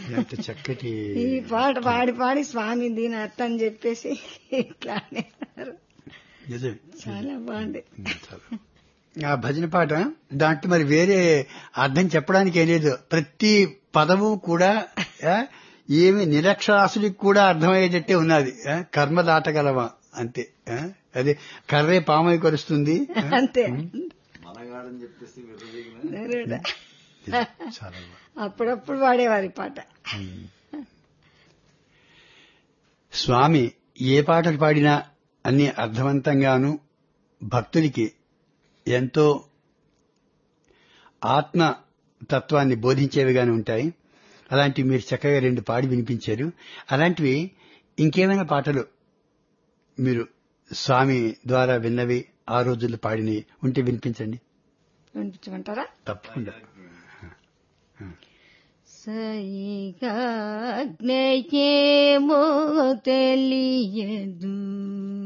ఎంత చక్కటి ఈ పాట పాడి పాడి స్వామి దీని అర్థం చెప్పేసి ఇట్లా అనేవారు నిజమే చాలా బాగుంది చాలా. ఆ భజన పాట దాంట్లో మరి వేరే అర్థం చెప్పడానికి ఏం లేదు ప్రతి పదము కూడా ఆ, ఏమి నిరక్షరాసులకు కూడా అర్థమయ్యేటట్టే ఉన్నది ఆ, కర్మ దాటగలవా అంతే ఆ, అదే కర్రే పామై కరుస్తుంది ఆ, అంతే మనగాడని చెప్పేసి విర్రవీగిన నరుడా. చాలా బాగుంది. అప్పుడప్పుడు పాడేవారు ఈ పాట స్వామి ఏ పాటలు పాడినా అన్ని అర్థవంతంగాను భక్తునికి ఎంతో ఆత్మ తత్వాన్ని బోధించేవిగానే ఉంటాయి అలాంటివి మీరు చక్కగా రెండు పాడి వినిపించారు అలాంటివి ఇంకేమైనా పాటలు మీరు స్వామి ద్వారా విన్నవి ఆ రోజుల్లో పాడినవి ఉంటే వినిపించండి వినిపించమంటారా తప్పకుండా సరిగా జ్ఞేయేమో తెలియదు